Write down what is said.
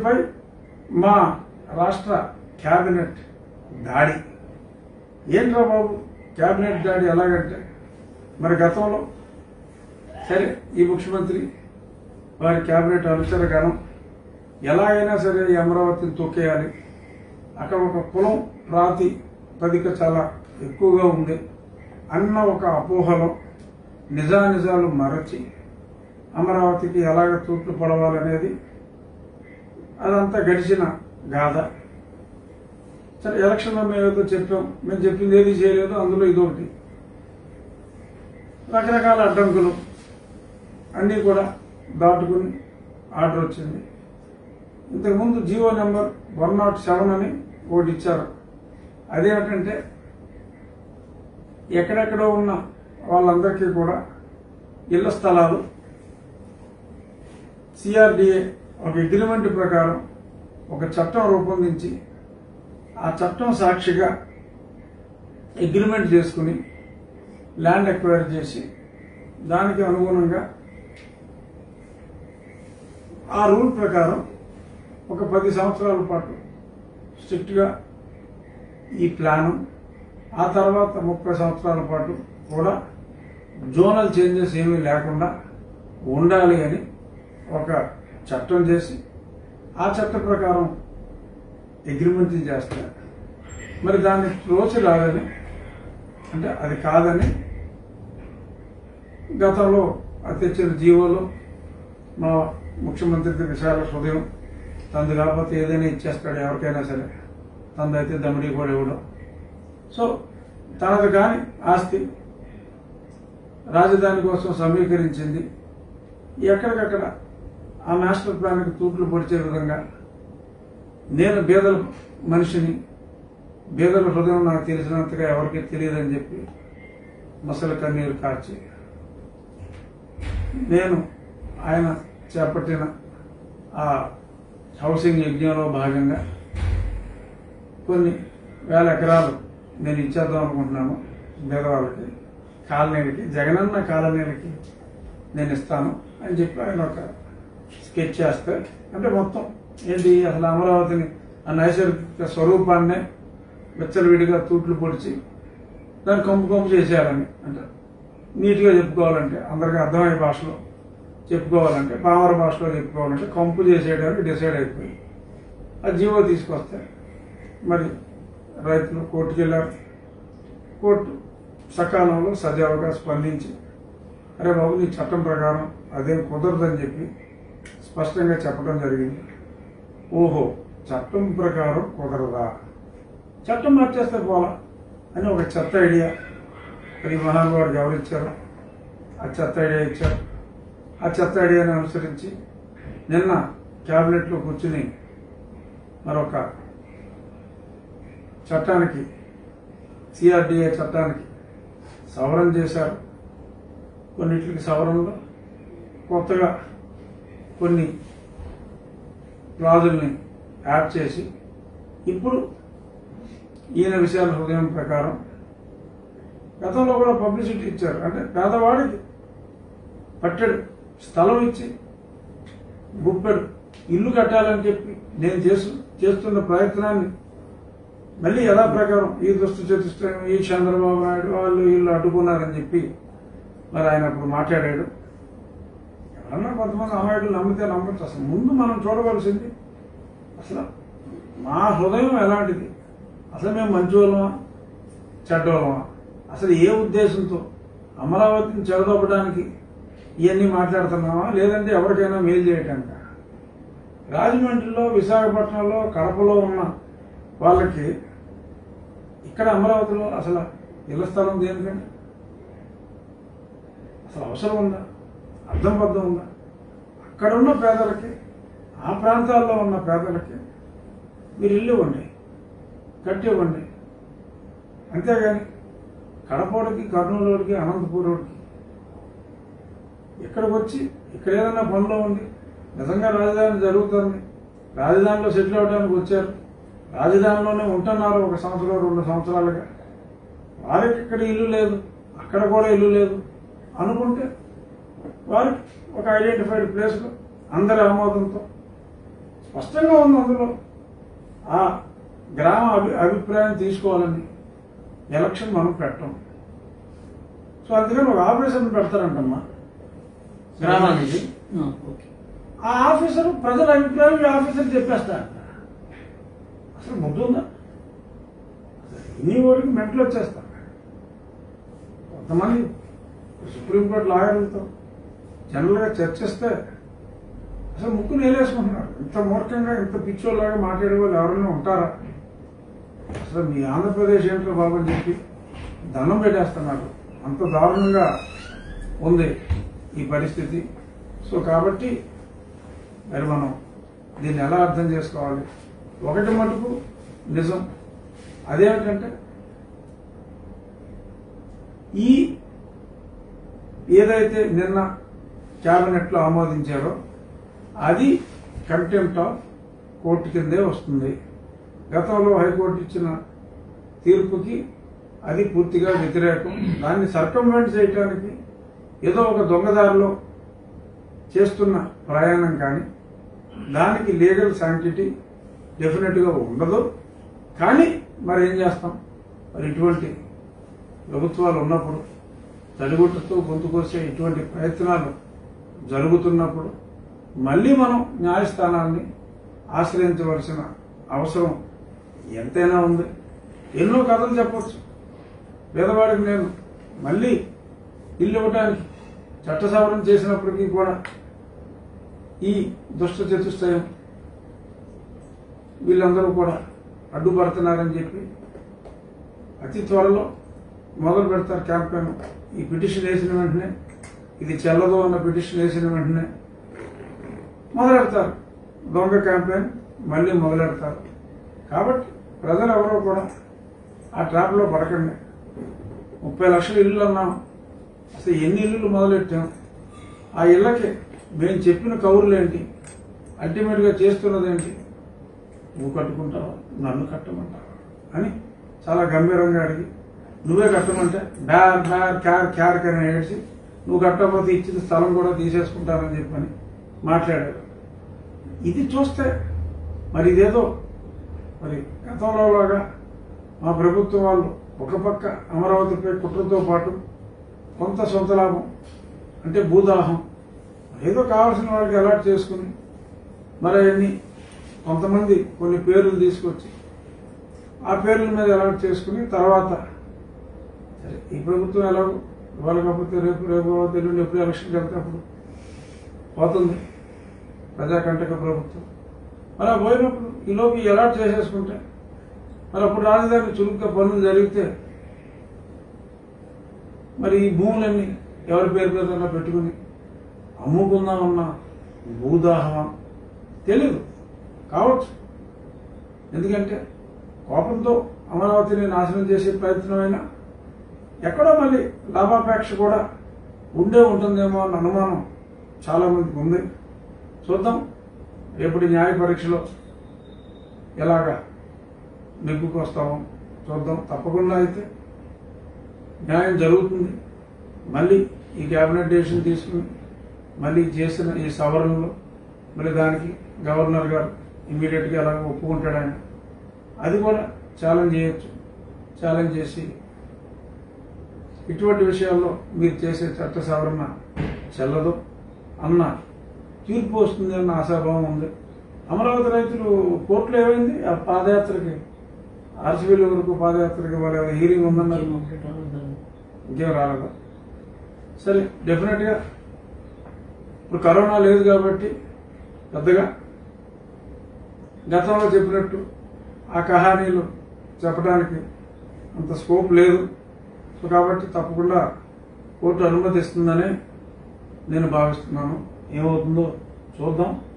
ముఖ్యమంత్రిపై మా రాష్ట్ర క్యాబినెట్ దాడి ఏంట్రా బాబు క్యాబినెట్ దాడి ఎలాగంటే మరి గతంలో సరే ఈ ముఖ్యమంత్రి వారి క్యాబినెట్ అనుచర గణం ఎలాగైనా సరే ఈ అమరావతిని తొక్కేయాలి అక్కడ ఒక కులం ప్రాతిపదిక చాలా ఎక్కువగా ఉంది అన్న ఒక అపోహలో నిజానిజాలు మరచి అమరావతికి ఎలాగ తూట్లు పడవాలనేది అదంతా గడిచిన గాథ సరే ఎలక్షన్లో మేము ఏదో చెప్పాం మేము చెప్పింది ఏది చేయలేదు అందులో ఇదొకటి రకరకాల అడ్డంకులు అన్నీ కూడా దాటుకుని ఆర్డర్ వచ్చింది ఇంతకుముందు Jio number one nought seven అని ఒకటి ఇచ్చారు అదేంటంటే ఎక్కడెక్కడో ఉన్న వాళ్ళందరికీ కూడా ఇళ్ల స్థలాలు సిఆర్డిఏ ఒక అగ్రిమెంట్ ప్రకారం ఒక చట్టం రూపొందించి ఆ చట్టం సాక్షిగా అగ్రిమెంట్ చేసుకుని ల్యాండ్ ఎక్వైర్ చేసి దానికి అనుగుణంగా ఆ రూల్ ప్రకారం ఒక పది సంవత్సరాల పాటు స్ట్రిక్ట్గా ఈ ప్లాను ఆ తర్వాత ముప్పై సంవత్సరాల పాటు కూడా జోనల్ చేంజెస్ ఏమీ లేకుండా ఉండాలి అని ఒక చట్టం చేసి ఆ చట్ట ప్రకారం అగ్రిమెంట్ చేస్తారు మరి దాన్ని రోజు రాదని అంటే అది కాదని గతంలో అది తెచ్చిన జీవోలో మా ముఖ్యమంత్రికి విశాల హృదయం తనది కాకపోతే ఏదైనా ఇచ్చేస్తాడు ఎవరికైనా సరే తనదైతే దమిడి కూడా ఇవ్వడం సో తనది కాని ఆస్తి రాజధాని కోసం సమీకరించింది ఎక్కడికక్కడ ఆ మాస్టర్ ప్లాన్కి తూట్లు పొడిచే విధంగా నేను బీదల మనిషిని బీదల హృదయం నాకు తెలిసినంతగా ఎవరికి తెలియదని చెప్పి మసల కన్నీరు కార్చి నేను ఆయన చేపట్టిన ఆ హౌసింగ్ యజ్ఞంలో భాగంగా కొన్ని వేల ఎకరాలు నేను ఇచ్చేద్దాం అనుకుంటున్నాను పేదవాళ్ళకి కాలనీలకి జగనన్న కాలనీలకి నేను ఇస్తాను అని చెప్పి ఆయన ఒక స్కెచ్ చేస్తే అంటే మొత్తం ఏంటి అసలు అమరావతిని ఆ నైసర్గిక స్వరూపాన్నే విచ్చలవిడిగా తూట్లు పొడిచి దాన్ని కొంపు కొంపు చేసేయాలని అంటే నీట్గా చెప్పుకోవాలంటే అందరికీ అర్థమయ్యే భాషలో చెప్పుకోవాలంటే పామర భాషలో చెప్పుకోవాలంటే కంపు చేసేయడానికి డిసైడ్ అయిపోయి ఆ జీవో తీసుకొస్తే మరి రైతులు కోర్టుకు వెళ్ళారు కోర్టు సకాలంలో సజావుగా స్పందించి అరే బాబు నీ చట్టం ప్రకారం అదేం కుదరదని చెప్పి స్పష్టంగా చెప్పడం జరిగింది ఓహో చట్టం ప్రకారం కుదరదా చట్టం మార్చేస్తే పోలా అని ఒక చెత్త ఐడియా మరి ఈ మహానుభావుడికి ఎవరు ఇచ్చారు ఆ చెత్త ఐడియా ఇచ్చారు ఆ చెత్త ఐడియాని అనుసరించి నిన్న క్యాబినెట్లో కూర్చుని మరొక చట్టానికి సిఆర్డిఏ చట్టానికి సవరణ చేశారు కొన్నిటికి సవరణలో కొత్తగా కొన్ని క్లాజుల్ని యాడ్ చేసి ఇప్పుడు ఈయన విషయాల హృదయం ప్రకారం గతంలో కూడా పబ్లిసిటీ ఇచ్చారు అంటే పేదవాడికి పట్టెడు స్థలం ఇచ్చి గుప్పెడు ఇల్లు కట్టాలని చెప్పి నేను చేసు చేస్తున్న ప్రయత్నాన్ని మళ్ళీ ఎలా ప్రకారం ఈ దుస్తు చతుష్టయం ఈ చంద్రబాబు నాయుడు వాళ్ళు వీళ్ళు అడ్డుకున్నారని చెప్పి మరి ఆయన అప్పుడు మాట్లాడాడు ఎవరన్నా కొంతమంది అమాయకులు నమ్మితే నమ్మచ్చు అసలు ముందు మనం చూడవలసింది అసలు మా హృదయం ఎలాంటిది అసలు మేము మంచివాళ్ళమా చెడ్డవాళ్ళమా అసలు ఏ ఉద్దేశంతో అమరావతిని చెడదొబ్బడానికి ఇవన్నీ మాట్లాడుతున్నామా లేదంటే ఎవరికైనా మేలు చేయటానిక రాజమండ్రిలో విశాఖపట్నంలో కడపలో ఉన్న వాళ్ళకి ఇక్కడ అమరావతిలో అసలు ఇళ్ల స్థలం దేనికండి అసలు అవసరం ఉందా అర్థం పద్ధం ఉందా అక్కడ ఉన్న పేదలకి ఆ ప్రాంతాల్లో ఉన్న పేదలకి మీరు ఇల్లు ఇవ్వండి కట్టి ఇవ్వండి అంతేగాని కడపోడికి కర్నూలుడికి అనంతపూరుడికి ఇక్కడికి వచ్చి ఇక్కడ ఏదైనా పనిలో ఉంది నిజంగా రాజధాని జరుగుతుంది రాజధానిలో సెటిల్ అవడానికి వచ్చారు రాజధానిలోనే ఉంటున్నారు ఒక సంవత్సరం రెండు సంవత్సరాలుగా వారికి ఇక్కడ ఇల్లు లేదు అక్కడ కూడా ఇల్లు లేదు అనుకుంటే వారికి ఒక ఐడెంటిఫైడ్ ప్లేస్లో అందరి ఆమోదంతో స్పష్టంగా ఉంది అందులో ఆ గ్రామ అభి అభిప్రాయం తీసుకోవాలని ఎలక్షన్ మనం పెట్టం సో అందుకని ఒక ఆఫీసర్ని పెడతారంటమ్మా గ్రామానికి ఆ, ఓకే ఆ ఆఫీసర్ ప్రజల అభిప్రాయం ఈ ఆఫీసర్ చెప్పేస్తారంట అసలు ముద్దుందా నీ ఓడికి మెంటలు వచ్చేస్తారు కొంతమంది సుప్రీంకోర్టు లాయర్లతో జనరల్గా చర్చిస్తే అసలు ముక్కు నేలేసుకుంటున్నారు ఇంత మూర్ఖంగా ఇంత పిచ్చోళ్ళలాగా మాట్లాడే వాళ్ళు ఎవరైనా ఉంటారా అసలు మీ ఆంధ్రప్రదేశ్ ఏంటో బాబు అని చెప్పి దండం పెట్టేస్తున్నారు అంత దారుణంగా ఉంది ఈ పరిస్థితి సో కాబట్టి మరి మనం దీన్ని ఎలా అర్థం చేసుకోవాలి ఒకటి మటుకు నిజం అదేమిటంటే ఈ ఏదైతే నిన్న క్యాబినెట్లో ఆమోదించారో అది కంటెంప్ట్ ఆఫ్ కోర్టు కిందే వస్తుంది గతంలో హైకోర్టు ఇచ్చిన తీర్పుకి అది పూర్తిగా వ్యతిరేకం దాన్ని సర్కంవెంట్ చేయడానికి ఏదో ఒక దొంగదారిలో చేస్తున్న ప్రయాణం కానీ దానికి లీగల్ శాంటిటీ డెఫినెట్గా ఉండదు కానీ మరి ఏం చేస్తాం మరి ఇటువంటి ప్రభుత్వాలు ఉన్నప్పుడు తడిగుట్టతో గొంతు కోసే ఇటువంటి ప్రయత్నాలు జరుగుతున్నప్పుడు మళ్ళీ మనం న్యాయస్థానాన్ని ఆశ్రయించవలసిన అవసరం ఎంతైనా ఉంది ఎన్నో కథలు చెప్పొచ్చు పేదవాడికి నేను మళ్ళీ ఇల్లు ఇవ్వడానికి చట్ట సవరణ చేసినప్పటికీ కూడా ఈ దుష్ట చతుష్టయం వీళ్ళందరూ కూడా అడ్డుపడుతున్నారని చెప్పి అతి త్వరలో మొదలు పెడతారు క్యాంపెయిన్ ఈ పిటిషన్ వేసిన వెంటనే ఇది చెల్లదు అన్న పిటిషన్ వేసిన వెంటనే మొదలెడతారు దొంగ క్యాంపెయిన్ మళ్ళీ మొదలెడతారు కాబట్టి ప్రజలు ఎవరో కూడా ఆ ట్రాప్లో పడకండి ముప్పై లక్షల ఇల్లు అన్నాం అసలు ఎన్ని ఇల్లులు మొదలెట్టాం ఆ ఇళ్ళకి మేము చెప్పిన కౌరులు ఏంటి అల్టిమేట్గా చేస్తున్నది ఏంటి నువ్వు కట్టుకుంటావా నన్ను కట్టమంటావా అని చాలా గంభీరంగా అడిగి నువ్వే కట్టమంటే బ్యార్ బ్యార్ క్యార్ క్యార్ అని ఏడ్చి నువ్వు కట్టకపోతే ఇచ్చిన స్థలం కూడా తీసేసుకుంటానని చెప్పని మాట్లాడారు ఇది చూస్తే మరి ఇదేదో మరి గతంలో లాగా మా ప్రభుత్వం వాళ్ళు ఒక పక్క అమరావతిపై కుట్రతో పాటు కొంత సొంత లాభం అంటే భూదాహం ఏదో కావాల్సిన వాళ్ళకి అలాట్ చేసుకుని మరి అవన్నీ కొంతమంది కొన్ని పేర్లు తీసుకొచ్చి ఆ పేర్ల మీద అలాట్ చేసుకుని తర్వాత సరే ఈ ప్రభుత్వం ఎలాగో ఇవాళ కాకపోతే రేపు రేపు తెలుగు ఎప్పుడు ఎలక్షన్కి వెళ్తే అప్పుడు పోతుంది ప్రజాకంటక ప్రభుత్వం అలా పోయినప్పుడు ఈలోపు ఈ అలాట్ చేసేసుకుంటే మరి అప్పుడు రాజధాని చురుగ్గా పనులు జరిగితే మరి ఈ భూములన్నీ ఎవరి పేరు మీద పెట్టుకుని అమ్ముకుందామన్న భూదాహమా తెలీదు కావచ్చు ఎందుకంటే కోపంతో అమరావతిని నాశనం చేసే ప్రయత్నమైనా ఎక్కడో మళ్ళీ లాభాపేక్ష కూడా ఉండే ఉంటుందేమో అన్న అనుమానం చాలా మందికి ఉంది చూద్దాం రేపటి న్యాయ పరీక్షలో ఎలాగా నెగ్గుకు వస్తామో చూద్దాం తప్పకుండా అయితే న్యాయం జరుగుతుంది మళ్ళీ ఈ క్యాబినెట్ డెసిషన్ తీసుకుని మళ్ళీ చేసిన ఈ సవరణలో మళ్ళీ దానికి గవర్నర్ గారు ఇమీడియట్గా ఎలాగ ఒప్పుకుంటాడు ఆయన అది కూడా ఛాలెంజ్ చేయొచ్చు ఛాలెంజ్ చేసి ఇటువంటి విషయాల్లో మీరు చేసే చట్ట సవరణ చెల్లదు అన్న తీర్పు వస్తుంది అన్న ఆశాభావం ఉంది అమరావతి రైతులు కోర్టులో ఏమైంది ఆ పాదయాత్రకి ఆర్సీబీల వరకు పాదయాత్రకి వాళ్ళ హీరింగ్ ఉందన్నారు ఇంకేం రాలేదా సరే డెఫినెట్గా ఇప్పుడు కరోనా లేదు కాబట్టి పెద్దగా గతంలో చెప్పినట్టు ఆ కహానీలు చెప్పడానికి అంత స్కోప్ లేదు సో కాబట్టి తప్పకుండా కోర్టు అనుమతిస్తుందని నేను భావిస్తున్నాను ఏమవుతుందో చూద్దాం